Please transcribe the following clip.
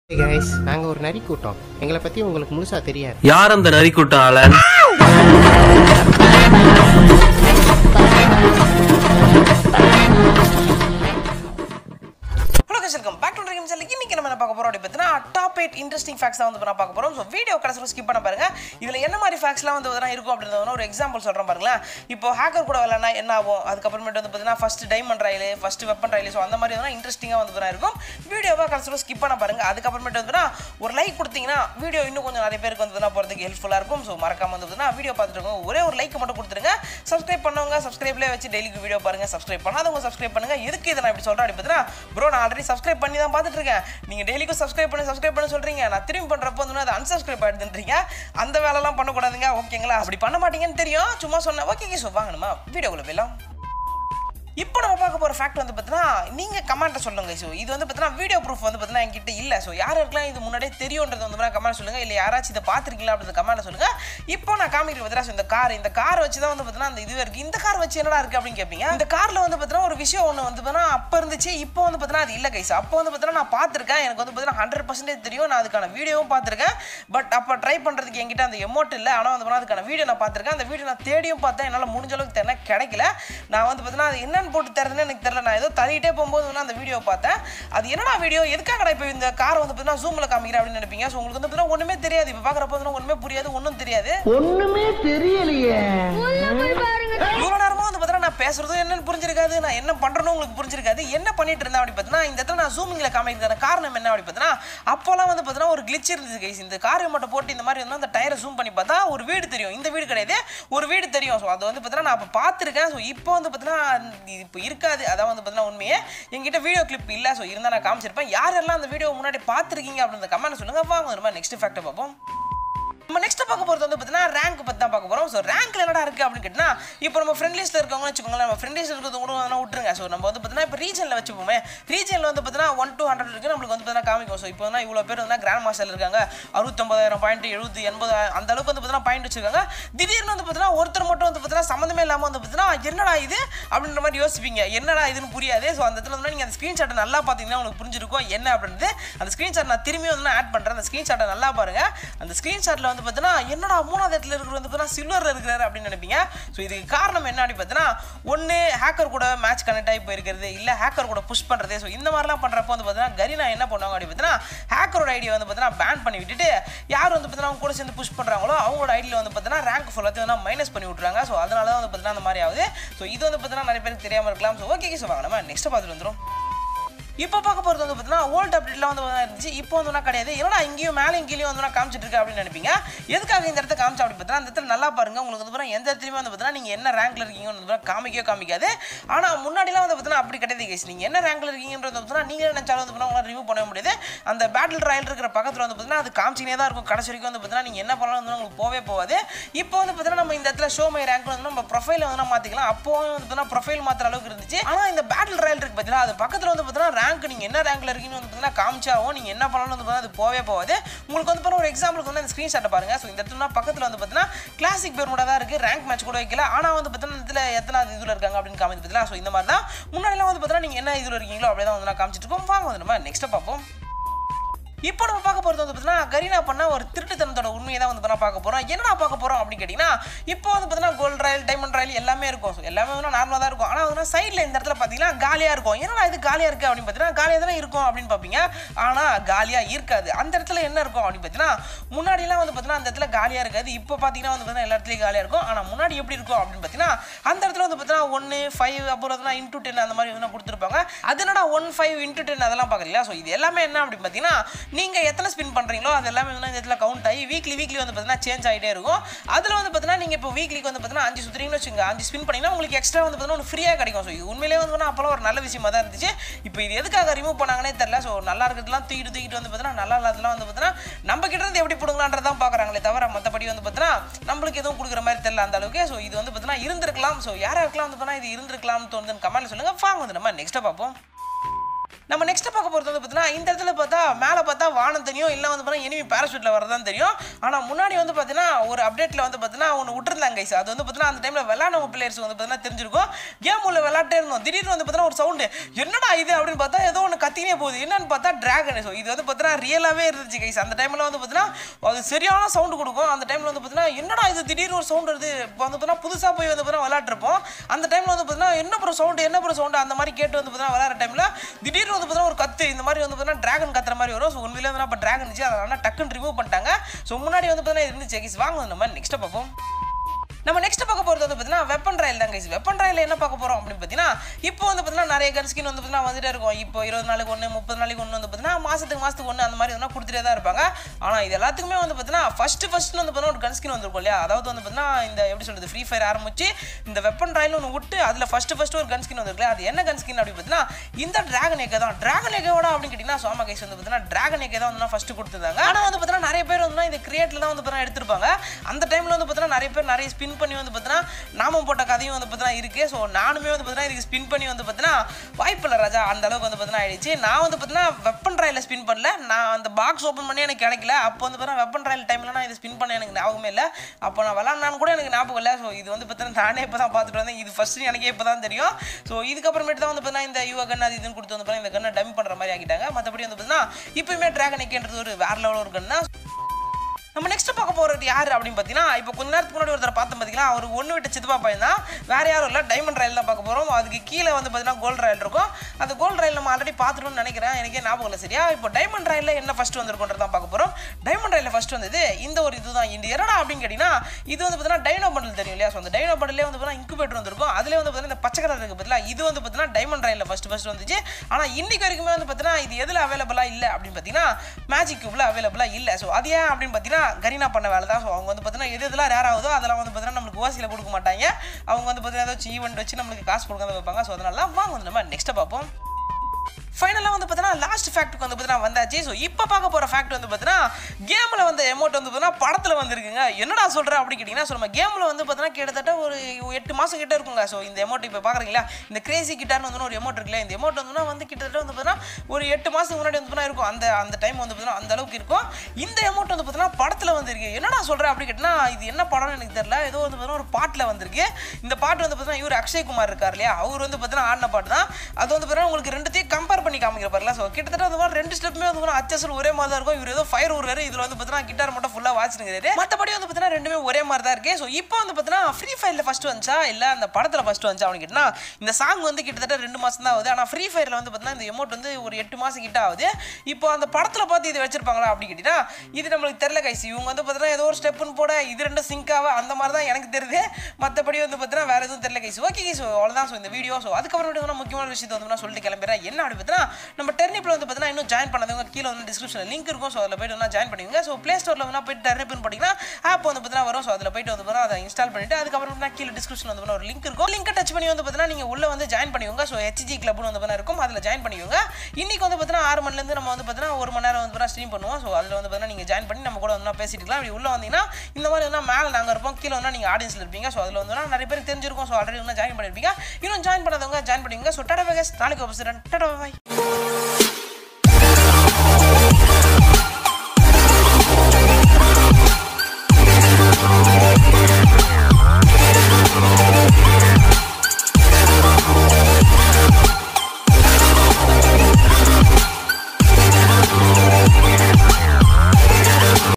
Guys நாங்கள் ஒரு நரி கூட்டம் எங்களை பற்றி உங்களுக்கு முழுசாக தெரியாது யார் அந்த நரிக்குட்டம் ஆளன் hello guys, welcome back to Dragon Cell. இன்னைக்கு நம்ம என்ன பார்க்க போறோம் அப்படி பார்த்தீங்கன்னா டாப் எயிட் இன்ட்ரெஸ்டிங் ஃபேக்ஸ் தான் வந்து நான் பார்க்க போறோம் ஸோ வீடியோ கடைசி ஸ்கிப் பண்ண பாருங்க இதுல என்ன மாதிரி ஃபேக்ஸ்லாம் வந்து பார்த்தீங்கன்னா இருக்கும் அப்படின்றத வந்து ஒரு எக்ஸாம்பிள் சொல்றேன் பாருங்களேன் இப்போ ஹேக்கர் கூட விளையாடினா என்ன ஆகும் அதுக்கப்புறமேட்டு வந்து பார்த்தீங்கன்னா first diamond rail first weapon rail so அந்த மாதிரி வந்து இன்ட்ரெஸ்டிங்காக வந்து பார்த்தீங்கன்னா இருக்கும் வீடியோவை கடைசி ஸ்கிப் பண்ண பாருங்க அதுக்கப்புறமேட்டு வந்து பார்த்தீங்கன்னா ஒரு லைக் கொடுத்தீங்கன்னா வீடியோ இன்னும் கொஞ்சம் நிறைய பேருக்கு வந்து பார்த்தீங்கன்னா போகிறதுக்கு ஹெல்ப்ஃபுல்லாக இருக்கும் ஸோ மறக்காம வந்து பார்த்தீங்கன்னா வீடியோ பார்த்துட்டு இருக்கோங்க ஒரே ஒரு லைக் மட்டும் கொடுத்துருங்க சப்ஸ்கிரைப் பண்ணவங்க சப்ஸ்கிரைப்லேயே வச்சு டெய்லிக்கு வீடியோ பாருங்க சப்ஸ்கிரைப் பண்ணாதவங்க சப்ஸ்கிரைப் பண்ணுங்க எதுக்கு இதை நான் இப்படி சொல்கிறேன் அப்படி பார்த்தீங்கன்னா ப்ரோ நான் ஆல்ரெடி சப்ஸ்கிரைப் பண்ணி தான் பார்த்துட்டு இருக்கேன் நீங்கள் டெய்லிக்கும் சப்ஸ்கிரைப் பண்ணி சப்ஸ்கிரைப் பண்ண சொல்கிறீங்க நான் திரும்பி பண்ணுறப்போ வந்து அது unsubscribe ஆகிடுதுன்றீங்க அந்த வேலைலாம் பண்ணக்கூடாதுங்க ஓகேங்களா அப்படி பண்ண மாட்டீங்கன்னு தெரியும் சும்மா சொன்னேன் ஓகே ஸோ வாங்கணுமா வீடியோக்குள்ளே போயிடலாம் இப்போ நம்ம பார்க்க போகிற ஃபேக்ட் வந்து பார்த்தீங்கன்னா நீங்கள் கமெண்ட்டை சொல்லுங்க ஸோ இது வந்து பார்த்தீங்கன்னா வீடியோ ப்ரூஃப் வந்து பார்த்தீங்கன்னா என்கிட்ட இல்லை ஸோ யாருக்கெல்லாம் இது முன்னாடியே தெரியுன்றது வந்து பார்த்தீங்கன்னா கமெண்ட் சொல்லுங்கள் இல்லை யாராச்சும் இதை பார்த்துருக்கீங்களா அப்படின்ற கமெண்ட்டை சொல்லுங்கள் இப்போ நான் காமிக்கிற பார்த்தீங்கன்னா இந்த கார் இந்த கார் வச்சு தான் வந்து பார்த்தீங்கன்னா அந்த இது இருக்குது இந்த கார் வச்சு என்னடா இருக்குது அப்படின்னு கேட்பீங்க இந்த காரில் வந்து பார்த்தீங்கன்னா ஒரு விஷயம் ஒன்று வந்து பார்த்தீங்கன்னா அப்போ இருந்துச்சு இப்போ வந்து பார்த்தீங்கன்னா அது இல்லை கைஸ் அப்போ வந்து பார்த்தீங்கன்னா நான் பார்த்துருக்கேன் எனக்கு வந்து பார்த்தீங்கன்னா ஹண்ட்ரட் பர்சன்டேஜ் தெரியும் நான் அதுக்கான வீடியோவும் பார்த்துருக்கேன் பட் அப்போ ட்ரை பண்ணுறதுக்கு என்கிட்ட அந்த எமௌண்ட் இல்லை ஆனால் வந்து பார்த்தீங்கன்னா அதுக்கான வீடியோ நான் பார்த்துருக்கேன் அந்த வீடியோ நான் தேடியும் பார்த்தேன் என்னால் முடிஞ்ச அளவுக்கு தெரியல கிடைக்கல நான் வந்து பார்த்தீங்கன்னா அது என்னன்னு போட்டு தரதுன்னு எனக்கு தெரியல நான் ஏதோ தள்ளிட்டே போகும்போது வந்து அந்த வீடியோ பார்த்தேன் அது என்னடா வீடியோ எதுக்காக இப்போ இந்த கார் வந்து பார்த்தீங்கன்னா ஜூமில் காமிக்கிறேன் அப்படின்னு நினைப்பீங்க ஸோ உங்களுக்கு வந்து பார்த்தீங்கன்னா ஒன்றுமே தெரியாது இப்போ பார்க்குறப்ப வந்து ஒன்றுமே புரியாது ஒன்றும் தெரியாது ஒண்ணுமே தெரியலையே இவ்வளோ நேரமா வந்து பார்த்தீங்கன்னா நான் பேசுறதும் என்னன்னு புரிஞ்சிருக்காது நான் என்ன பண்றேன்னு உங்களுக்கு புரிஞ்சிருக்காது என்ன பண்ணிட்டு இருந்தேன் அப்படி பார்த்தீங்கன்னா இந்த இடத்துல நான் ஜூமிங்கில் காமிக்கிறதுக்கான காரணம் என்ன அப்படி பார்த்தீங்கன்னா அப்போலாம் வந்து பார்த்தீங்கன்னா ஒரு கிளிச் இருந்தது கைஸ் இந்த கார் மட்டும் போட்டு இந்த மாதிரி வந்து அந்த டயரை ஜூம் பண்ணி பார்த்தா ஒரு வீடு தெரியும் இந்த வீடு கிடையாது ஒரு வீடு தெரியும் ஸோ அது வந்து பார்த்தீங்கன்னா நான் அப்போ பார்த்துருக்கேன் ஸோ இப்போ வந்து பார்த்தீங்கன்னா இப்போ இருக்காது அதான் வந்து பார்த்தீங்கன்னா உண்மையே என்கிட்ட வீடியோ கிளிப் இல்லை ஸோ இருந்தால் நான் காமிச்சிருப்பேன் யாரெல்லாம் அந்த வீடியோ முன்னாடி பார்த்துருக்கீங்க அப்படின்ற கமெண்ட் சொல்லுங்க வாங்க ஒரு மாதிரி நெக்ஸ்ட் ஃபேக்டர் பார்ப்போம் நம்ம நெக்ஸ்ட் பார்க்க போகிறது வந்து பார்த்தீங்கன்னா ரேங்க் பற்றி தான் பார்க்க போகிறோம் ஸோ ரேங்க்ல என்னடா இருக்குது அப்படின்னு கேட்டினா இப்போ நம்ம ஃப்ரெண்ட் லிஸ்ட்டில் இருக்கவங்க வச்சுக்கோங்களேன் நம்ம ஃப்ரெண்ட் லிஸ்ட் இருக்கிறது கூட வேணா விட்டுருங்க ஸோ நம்ம வந்து பார்த்தீங்கன்னா இப்போ ரீஜனில் வச்சுப்போமே ரீஜனில் வந்து பார்த்தீங்கன்னா ஒன் டூ ஹண்ட்ரட் இருக்குது நம்மளுக்கு வந்து பார்த்தீங்கன்னா காமிக்கும் ஸோ இப்போ வந்து இவ்வளோ பேர் வந்து கிராண்ட் மாஸ்டர் இருக்காங்க அறுபத்தொம்பதாயிரம் பாயிண்ட் எழுபது எண்பது அந்த அளவுக்கு வந்து பார்த்தீங்கன்னா பாயிண்ட் வச்சிருக்காங்க திடீர்னு வந்து பார்த்தீங்கன்னா ஒருத்தர் மட்டும் வந்து பார்த்தீங்கன்னா சம்மந்தமே இல்லாமல் வந்து பார்த்தீங்கன்னா என்னடா இது அப்படின்ற மாதிரி யோசிப்பீங்க என்னடா இதுன்னு புரியாது ஸோ அந்த இடத்துல வந்து நீங்கள் அந்த ஸ்க்ரீன்ஷாட்டை நல்லா பார்த்தீங்கன்னா உங்களுக்கு புரிஞ்சிருக்கும் என்ன அப்படின்றது அந்த ஸ்க்ரீன்ஷாட் நான் திரும்பி வந்து ஆட் பண்ணுறேன் அந்த ஸ்க்ரீன்ஷாட்டை நல்லா பாருங்க அந்த ஸ்க்ரீன்ஷாட்டில் வந்து பார்த்தீங்கன்னா என்னடா மூணாவது இடத்துல இருக்கிற வந்து பார்த்தீங்கன்னா சில்வரில் இருக்கிறாரு அப்படின்னு நினைப்பீங்க ஸோ இதுக்கு காரணம் என்ன அப்படின்னு பார்த்தீங்கன்னா ஒன்று ஹேக்கர் கூட மேட்ச் கனெக்ட் ஆகி போயிருக்கிறது இல்லை ஹேக்கர் கூட புஷ் பண்ணுறது ஸோ இந்த மாதிரிலாம் பண்ணுறப்போ வந்து பார்த்தீங்கன்னா கரீனா என்ன பண்ணுவாங்க அப்படின்னு பார்த்தீங்கன்னா ஹேக்கரோட ஐடியா வந்து பார்த்தீங்கன்னா பேன் பண்ணி விட்டுட்டு யார் வந்து பார்த்தீங்கன்னா அவங்க கூட சேர்ந்து புஷ் பண்ணுறாங்களோ அவங்களோட ஐடியில் வந்து பார்த்தீங்கன்னா ரேங்க் ஃபுல்லாத்தையும் வந்து மைனஸ் பண்ணி விட்றாங்க ஸோ அதனால தான் வந்து பார்த்தீங்கன்னா அந்த மாதிரி ஆகுது ஸோ இது வந்து பார்த்தீங்கன்னா நிறைய பேருக்கு தெரியாமல் இருக்கலாம் ஸோ ஓகே ஸோ வாங்க நம்ம நெக்ஸ்ட் பார்த்துட்டு வந்துடும் இப்போ பார்க்க போகிறது வந்து பார்த்தீங்கன்னா ஓல்ட் அப்டேட்லாம் வந்து பார்த்தீங்கன்னா இருந்துச்சு இப்போ வந்து கிடையாது என்னடா இங்கேயும் மேலே கீழேயும் வந்து காமிச்சிட்டு இருக்கு அப்படின்னு நினைப்பீங்க எதுக்காக இந்த இடத்த காமிச்சா அப்படி பார்த்தீங்கன்னா அந்த இடத்துல நல்லா பாருங்க உங்களுக்கு வந்து பார்த்தீங்கன்னா எந்த இடத்துலையுமே வந்து பார்த்தீங்கன்னா நீங்கள் என்ன ரேங்க்ல இருக்கீங்கன்னு வந்து பார்த்தீங்கன்னா காமிக்கவே காமிக்காது ஆனால் முன்னாடிலாம் வந்து பார்த்தீங்கன்னா அப்படி கிடையாது கேஸ் நீங்கள் என்ன ரேங்க்ல இருக்கீங்கன்றது வந்து பார்த்தீங்கன்னா நீங்கள் நினைச்சாலும் வந்து பார்த்தீங்கன்னா உங்களால் ரிமூவ் பண்ண முடியாது அந்த பேட்டில் ராயல் இருக்கிற பக்கத்தில் வந்து பார்த்தீங்கன்னா அது காமிச்சினே தான் இருக்கும் கடைசி வரைக்கும் வந்து பார்த்தீங்கன்னா நீங்கள் என்ன பண்ணாலும் வந்து உங்களுக்கு போவே போகாது இப்போ வந்து பார்த்தீங்கன்னா நம்ம இந்த இடத்துல ஷோ மை ரேங்க் வந்து நம்ம ப்ரொஃபைல் வந்து நம்ம மாற்றிக்கலாம் அப்போ வந்து பார்த்தீங்கன்னா ப்ரொஃபைல் மாற்றுற அளவுக்கு இருந்துச்சு ஆனால் இந்த பேட்டில் ராயல் இருக்கு பார்த்தீங்கன்னா அது பக்கத்தில் வந்து பார்த்தீங்கன்னா ரேங்க் நீங்கள் என்ன ரேங்க்ல இருக்கீங்கன்னு வந்து பார்த்தீங்கன்னா காமிச்சாவும் நீங்கள் என்ன பண்ணாலும் வந்து பார்த்தீங்கன்னா அது போவே போகாது உங்களுக்கு வந்து பார்த்தீங்கன்னா ஒரு எக்ஸாம்பிளுக்கு வந்து அந்த ஸ்க்ரீன்ஷாட்டை பாருங்க ஸோ இந்த இடத்துல பக்கத்தில் வந்து பார்த்தீங்கன்னா கிளாசிக் பேர் தான் இருக்குது ரேங்க் மேட்ச் கூட வைக்கல ஆனால் வந்து பார்த்தீங்கன்னா இதில் எத்தனாவது இதில் இருக்காங்க அப்படின்னு காமிச்சு பார்த்தீங்கன்னா ஸோ இந்த மாதிரி தான் முன்னாடிலாம் வந்து பார்த்தீங்கன்னா நீங்கள் என்ன இதில் இருக்கீங்களோ அப்படியே தான் வந்து நான் காமிச்சிட்டு இருக்கோம் வாங்க வந்து நம்ம நெக்ஸ்ட்டை பார்ப்போம் இப்போ நம்ம பார்க்க போகிறது வந்து பார்த்தீங்கன்னா கரீனா பண்ண ஒரு திருட்டுத்தனத்தோட உண்மையை தான் வந்து பார்த்தா பார்க்க போகிறோம் என்னடா பார்க்க போகிறோம் அப்படின்னு கேட்டிங்கன்னா இப்போ வந்து பார்த்தீங்கன்னா கோல்ட் ராயல் டைமண்ட் ராயல் எல்லாமே இருக்கும் ஸோ எல்லாமே வந்து நார்மலாக தான் இருக்கும் ஆனால் வந்து சைடில் இந்த இடத்துல பார்த்தீங்கன்னா காலியாக இருக்கும் என்னடா இது காலியாக இருக்குது அப்படின்னு பார்த்தீங்கன்னா காலியாக தானே இருக்கும் அப்படின்னு பார்ப்பீங்க ஆனால் காலியாக இருக்காது அந்த இடத்துல என்ன இருக்கும் அப்படின்னு பார்த்தீங்கன்னா முன்னாடிலாம் வந்து பார்த்தீங்கன்னா அந்த இடத்துல காலியாக இருக்காது இப்போ பார்த்தீங்கன்னா வந்து பார்த்தீங்கன்னா எல்லா இடத்துலையும் காலியாக இருக்கும் ஆனால் முன்னாடி எப்படி இருக்கும் அப்படின்னு பார்த்தீங்கன்னா அந்த இடத்துல வந்து பார்த்தீங்கன்னா ஒன்று ஃபைவ் அப்புறம் வந்து இன்டூ டென் அந்த மாதிரி வந்து கொடுத்துருப்பாங்க அது என்னடா ஒன் ஃபைவ் இன்டூ டென் அதெல்லாம் பார்க்கலையா ஸோ இது எல்லாமே என்ன அப்படின்னு பார்த்தீங்கன்னா நீங்கள் எத்தனை ஸ்பின் பண்ணுறீங்களோ அது எல்லாமே வந்து இந்த இடத்துல கவுண்ட் ஆகி வீக்லி வீக்லி வந்து பார்த்தீங்கன்னா சேஞ்ச் ஆகிட்டே இருக்கும் அதில் வந்து பார்த்தீங்கன்னா நீங்கள் இப்போ வீக்லிக்கு வந்து பார்த்தீங்கன்னா அஞ்சு சுற்றுறீங்கன்னு வச்சுங்க அஞ்சு ஸ்பின் பண்ணிங்கன்னா உங்களுக்கு எக்ஸ்ட்ரா வந்து பார்த்தீங்கன்னா ஒரு ஃப்ரீயாக கிடைக்கும் ஸோ இது உண்மையிலே வந்து பார்த்தீங்கன்னா அப்போலாம் ஒரு நல்ல விஷயமா தான் இருந்துச்சு இப்போ இது எதுக்காக ரிமூவ் பண்ணாங்கன்னே தெரியல ஸோ நல்லா இருக்கிறதுலாம் தூக்கிட்டு தூக்கிட்டு வந்து பார்த்தீங்கன்னா நல்லா இல்லாததுலாம் வந்து பார்த்தீங்கன்னா நம்ம கிட்ட இருந்து எப்படி பிடுங்கலான்றதான் பார்க்குறாங்களே தவிர மற்றபடி வந்து பார்த்தீங்கன்னா நம்மளுக்கு எதுவும் கொடுக்குற மாதிரி தெரியல அந்த அளவுக்கு ஸோ இது வந்து பார்த்தீங்கன்னா இருந்திருக்கலாம் ஸோ யாராருக்கெல்லாம் வந்து பார்த்தீங்கன்னா இது இருந்திருக்கலாம்னு தோணுதுன்னு கமெண்ட்ல சொல்லுங்கள் வாங்க வந்து நம்ம நெக்ஸ்ட்டை பார்ப்போம் நம்ம நெக்ஸ்ட் பார்க்க போகிறது வந்து பார்த்தீங்கன்னா இந்த இடத்துல பார்த்தா மேலே பார்த்தா வானம் தெரியும் இல்லை வந்து பார்த்தீங்கன்னா எனிமி பேராஷூட்டில் வரதான் தெரியும் ஆனால் முன்னாடி வந்து பார்த்தீங்கன்னா ஒரு அப்டேட்டில் வந்து பார்த்தீங்கன்னா ஒன்று விட்டுருந்தாங்க கைஸ் அது வந்து பார்த்தீங்கன்னா அந்த டைமில் விளாடவங்க பிளேயர்ஸ் வந்து பார்த்தீங்கன்னா தெரிஞ்சிருக்கும் கேம் உள்ள விளாட்டே இருந்தோம் திடீர்னு வந்து பார்த்தீங்கன்னா ஒரு சவுண்டு என்னடா இது அப்படின்னு பார்த்தா ஏதோ ஒன்று கத்தினே போகுது என்னன்னு பார்த்தா டிராகன் ஸோ இது வந்து பார்த்தீங்கன்னா ரியலாகவே இருந்துச்சு கைஸ் அந்த டைமில் வந்து பார்த்தீங்கன்னா அது சரியான சவுண்டு கொடுக்கும் அந்த டைமில் வந்து பார்த்தீங்கன்னா என்னடா இது திடீர்னு ஒரு சவுண்ட் வருது இப்போ வந்து பார்த்தீங்கன்னா புதுசாக போய் வந்து பார்த்தீங்கன்னா விளாட்ருப்போம் அந்த டைமில் வந்து பார்த்தீங்கன்னா என்ன ப்ரோ சவுண்டு என்ன ப்ரோ சவுண்டு அந்த மாதிரி கேட்டு வந்து பார்த்தீங்கன்னா விளாட்ற டைமில் திடீர்னு வந்து பார்த்தீங்கன்னா ஒரு கத்து இந்த மாதிரி வந்து பார்த்தீங்கன்னா டிராகன் கத்துற மாதிரி வரும் ஸோ உண்மையிலே வந்து அப்போ டிராகன் இருந்துச்சு அதனால் டக்குன்னு ரிமூவ் பண்ணிட்டாங்க ஸோ முன்னாடி வந்து பார்த்தீங்கன்னா இருந்துச்சு கைஸ் வாங்க நம்ம நெக்ஸ்ட் பார்ப்போம் நம்ம நெக்ஸ்ட் பார்க்க போகிறது வந்து பார்த்தீங்கன்னா வெப்பன் ராயல் தான் கைஸ் வெப்பன் ராயல் என்ன பார்க்க போகிறோம் அப்படின்னு பார்த்தீங்கன்னா இப்போ வந்து பார்த்தீங்கன்னா நிறைய கன் ஸ்கின் வந்து பார்த்தீங்கன்னா வந்துட்டே இருக்கும் இப்போ இருபது நாளைக்கு ஒன்று முப்பது நாளைக்கு ஒன்று வந்து பார்த்தீங்கன்னா மாதத்துக்கு மாதத்துக்கு ஒன்று அந்த மாதிரி வந்து கொடுத்துட்டே தான் இருப்பாங்க ஆனால் இது எல்லாத்துக்குமே வந்து பார்த்தீங்கன்னா ஃபஸ்ட்டு ஃபஸ்ட்டு வந்து பார்த்தீங்கன்னா ஒரு கன் ஸ்கின் வந்திருக்கும் இல்லையா அதாவது வந்து பார்த்தீங்கன்னா இந்த எப்படி சொல்கிறது ஃப்ரீ ஃபயர் ஆரம்பிச்சு இந்த வெப்பன் ராயல் ஒன்று விட்டு அதில் ஃபஸ்ட்டு ஃபஸ்ட்டு ஒரு கன் ஸ்கின் வந்திருக்குல்ல அது என்ன கன் ஸ்கின் அப்படின்னு பார்த்தீங்கன்னா இந்த டிராகன் ஏக்கே தான் டிராகன் ஏக்கோட அப்படின்னு கேட்டிங்கன்னா சோமா கைஸ் வந்து பார்த்தீங்கன்னா டிராகன் ஏக்கே தான் வந்து ஃபஸ்ட்டு கொடுத்துருந்தாங்க ஆனால் வந்து பார்த்தீங்கன்னா நிறைய பேர் வந்து இந்த கிரியேட்டில் தான் வந்து பார்த்தீங்கன்னா எடுத்திருப்பாங்க அந்த டைமில் வந்து பார்த்தீங்கன்னா நிறைய பேர் நிறைய ஸ்பின் பண்ணி வந்து பார்த்தீங்கன்னா நாமம் போட்ட கதையும் வந்து பார்த்தீங்கன்னா இருக்கு ஸோ நானுமே வந்து பார்த்தீங்கன்னா இதுக்கு ஸ்பின் பண்ணி வந்து பார்த்தீங்கன்னா வாய்ப்பில்லை ராஜா அந்த அளவுக்கு வந்து பார்த்தீங்கன்னா ஆயிடுச்சு நான் வந்து பார்த்தீங்கன்னா வெப்பன் ராயில் ஸ்பின் பண்ணல நான் அந்த பாக்ஸ் ஓப்பன் பண்ணி எனக்கு கிடைக்கல அப்போ வந்து பார்த்தீங்கன்னா வெப்பன் ராயல் டைமில் நான் இதை ஸ்பின் பண்ண எனக்கு ஞாபகமே இல்லை அப்போ நான் விளாட்னான்னு கூட எனக்கு ஞாபகம் இல்லை ஸோ இது வந்து பார்த்தீங்கன்னா நானே இப்போ தான் பார்த்துட்டு வந்தேன் இது ஃபஸ்ட்டு எனக்கே இப்போ தான் தெரியும் ஸோ இதுக்கப்புறமேட்டு தான் வந்து பார்த்தீங்கன்னா இந்த யுவ கன் அது இதுன்னு கொடுத்து வந்து பார்த்தீங்கன்னா இந்த கண்ணை டம்மி பண்ணுற மாதிரி ஆக்கிட்டாங்க மற்றபடி வந்து பார்த்தீங்கன்னா இப்போயுமே ட்ராகன் எக்கேன்றது ஒரு வேற லெவலில் ஒரு கன் தான் நம்ம நெக்ஸ்ட் பார்க்க போகிறது யார் அப்படின்னு பார்த்தீங்கன்னா இப்போ கொஞ்ச நேரத்துக்கு முன்னாடி ஒருத்தர் பார்த்தோம் பார்த்தீங்கன்னா அவர் ஒன்று விட்டு சித்தப்பா பையன் தான் வேறு யாரும் இல்லை டைமண்ட் ரயில் தான் பார்க்க போகிறோம் அதுக்கு கீழே வந்து பார்த்தீங்கன்னா கோல்டு ரயில் இருக்கும் அந்த கோல்டு ரயில் நம்ம ஆல்ரெடி பார்த்துட்டோம்னு நினைக்கிறேன் எனக்கே ஞாபகம் இல்லை சரியா இப்போ டைமண்ட் ரயிலில் என்ன ஃபஸ்ட்டு வந்திருக்கோன்றது தான் பார்க்க போகிறோம் டைமண்ட் ரயிலில் ஃபஸ்ட்டு வந்தது இந்த ஒரு இதுதான் இந்த என்னடா அப்படின்னு கேட்டிங்கன்னா இது வந்து பார்த்தீங்கன்னா டைனோ பண்டல் தெரியும் இல்லையா ஸோ அந்த டைனோ பண்டலே வந்து பார்த்தீங்கன்னா இன்குபேட்டர் வந்திருக்கும் அதிலே வந்து பார்த்தீங்கன்னா இந்த பச்சை கலர் இருக்குது பதிலாக இது வந்து பார்த்தீங்கன்னா டைமண்ட் ரயிலில் ஃபஸ்ட்டு ஃபஸ்ட்டு வந்துச்சு ஆனால் இன்னைக்கு வரைக்குமே வந்து பார்த்தீங்கன்னா இது எதில் அவைலபிளாக இல்லை அப்படின்னு பார்த்தீங்கன்னா மேஜிக் கியூபில் அவைலபிளாக இல்லை ஸோ அது ஏன் அப்படின்னு பார்த்தீங்கன்னா கரீனா பண்ண வேலை தான் ஸோ அவங்க வந்து பார்த்தீங்கன்னா எது எதெல்லாம் ரேர் ஆகுதோ அதெல்லாம் வந்து பார்த்தீங்கன்னா நம்மளுக்கு ஓசியில் கொடுக்க மாட்டாங்க அவங்க வந்து பார்த்தீங்கன்னா ஏதாச்சும் ஈவெண்ட் வச்சு நம்மளுக்கு காசு கொடுக்காத வைப்பாங்க ஸோ அதனால வாங்க வந்து நம்ம நெக்ஸ்ட்டை பார்ப்போம் ஃபைனலாக வந்து பார்த்தீங்கன்னா லாஸ்ட் ஃபேக்ட்டுக்கு வந்து பார்த்தீங்கன்னா வந்தாச்சு ஸோ இப்போ பார்க்க போகிற ஃபேக்ட் வந்து பார்த்தீங்கன்னா கேமில் வந்து எமௌண்ட் வந்து பார்த்தீங்கன்னா படத்தில் வந்துருக்குங்க என்னடா சொல்கிறேன் அப்படி கேட்டிங்கன்னா ஸோ நம்ம கேமில் வந்து பார்த்தீங்கன்னா கிட்டத்தட்ட ஒரு எட்டு மாதம் கிட்ட இருக்குங்க ஸோ இந்த எமௌண்ட் இப்போ பார்க்குறீங்களா இந்த கிரேசி கிட்டார்னு வந்து ஒரு எமௌண்ட் இருக்குல்ல இந்த எமௌண்ட் வந்து வந்து கிட்டத்தட்ட வந்து பார்த்தீங்கன்னா ஒரு எட்டு மாதத்துக்கு முன்னாடி வந்து பார்த்தீங்கன்னா இருக்கும் அந்த அந்த டைம் வந்து பார்த்தீங்கன்னா அந்த அளவுக்கு இருக்கும் இந்த எமௌண்ட் வந்து பார்த்தீங்கன்னா படத்தில் வந்திருக்கு என்னடா சொல்கிறேன் அப்படி கேட்டினா இது என்ன படம்னு எனக்கு தெரியல ஏதோ வந்து பார்த்தீங்கன்னா ஒரு பாட்டில் வந்திருக்கு இந்த பாட்டு வந்து பார்த்தீங்கன்னா இவர் அக்ஷய்குமார் இருக்கார் இல்லையா அவர் வந்து பார்த்தீங்கன்னா ஆடின பாட்டு தான் அது வந்து பார்த்தீங்கன்னா உங்களுக்கு ரெண்டுத்தையும் கம்பேர் பண்ணி காமிக்கிற பாருல ஸோ கிட்டத்தட்ட வந்து மாதிரி ரெண்டு ஸ்டெப்புமே வந்து பார்த்தீங்கன்னா அச்சசல் ஒரே மாதிரி தான் இருக்கும் இவர் ஏதோ ஃபயர் விடுறாரு இதில் வந்து பார்த்தீங்கன்னா கிட்டார் மட்டும் ஃபுல்லாக வாசினுங்கிறாரு மற்றபடி வந்து பார்த்தீங்கன்னா ரெண்டுமே ஒரே மாதிரி தான் இருக்கு ஸோ இப்போ வந்து பார்த்தீங்கன்னா ஃப்ரீ ஃபயரில் ஃபஸ்ட்டு வந்துச்சா இல்லை அந்த படத்தில் ஃபஸ்ட்டு வந்துச்சா அப்படின்னு கேட்டினா இந்த சாங் வந்து கிட்டத்தட்ட ரெண்டு மாதம் தான் ஆகுது ஆனால் ஃப்ரீ ஃபயரில் வந்து பார்த்தீங்கன்னா இந்த எமௌண்ட் வந்து ஒரு எட்டு மாதம் கிட்ட ஆகுது இப்போ அந்த படத்தில் பார்த்து இது வச்சிருப்பாங்களா அப்படி கேட்டினா இது நம்மளுக்கு தெரியல கைஸ் இவங்க வந்து பார்த்தீங்கன்னா ஏதோ ஒரு ஸ்டெப்புன்னு போட இது ரெண்டும் சிங்க் ஆக அந்த மாதிரி தான் எனக்கு தெரியுது மற்றபடி வந்து பார்த்தீங்கன்னா வேறு எதுவும் தெரியல கைஸ் ஓகே கைஸ் அவ்வளோதான் ஸோ இந்த வீடியோ ஸோ அதுக்கப்புறம் வந்து முக்கியமான விஷயத்தை வந்து நான் சொல்லிட்டு கிளம்புறேன் என்ன அப்படி பார்த்தீங்கன்னா நம்ம டெர்னிப்பில் வந்து பார்த்தீங்கன்னா இன்னும் ஜாயின் பண்ணாதவங்க கீழே வந்து டிஸ்கிரிப்ஷனில் லிங்க் இருக்கும் ஸோ அதில் போயிட்டு வந்து ஜாயின் பண்ணிக்கோங்க ஸோ ப்ளே ஸ்டோரில் வந்து போயிட்டு டெர்னிப்னு போட்டிங்கன்னா ஆப் வந்து பார்த்தீங்கன்னா வரும் ஸோ அதில் போயிட்டு வந்து பார்த்தீங்கன்னா அதை இன்ஸ்டால் பண்ணிட்டு அதுக்கப்புறம் நான் கீழே டிஸ்கிரிப்ஷன் வந்து பார்த்தீங்கன்னா ஒரு லிங்க் இருக்கும் லிங்க் டச் பண்ணி வந்து பார்த்தீங்கன்னா நீங்கள் உள்ள வந்து ஜாயின் பண்ணிக்கோங்க ஸோ ஹெச்ஜி கிளப்னு வந்து பார்த்தீங்கன்னா இருக்கும் அதில் ஜாயின் பண்ணிக்கோங்க இன்னைக்கு வந்து பார்த்தீங்கன்னா ஆறு மணிலேருந்து நம்ம வந்து பார்த்தீங்கன்னா ஒரு மணி நேரம் வந்து பார்த்தீங்கன்னா ஸ்ட்ரீம் பண்ணுவோம் ஸோ அதில் வந்து பார்த்தீங்கன்னா நீங்கள் ஜாயின் பண்ணி நம்ம கூட வந்து பேசிட்டு இருக்கலாம் இப்படி உள்ள வந்தீங்கன்னா இந்த மாதிரி வந்து மேலே நாங்கள் இருப்போம் கீழே வந்து நீங்கள் ஆடியன்ஸில் இருப்பீங்க ஸோ அதில் வந்து நிறைய பேருக்கு தெரிஞ்சிருக்கும் ஸோ ஆல்ரெடி வந்து ஜாயின் பண்ணியிருப்பீங்க இன்னும் ஜாயின் பண்ணாதவங்க ஜாயின் பண்ணிக்கோங்க ஸோ டடா நாளைக்கு ஆப்போசிட் டடா பாய்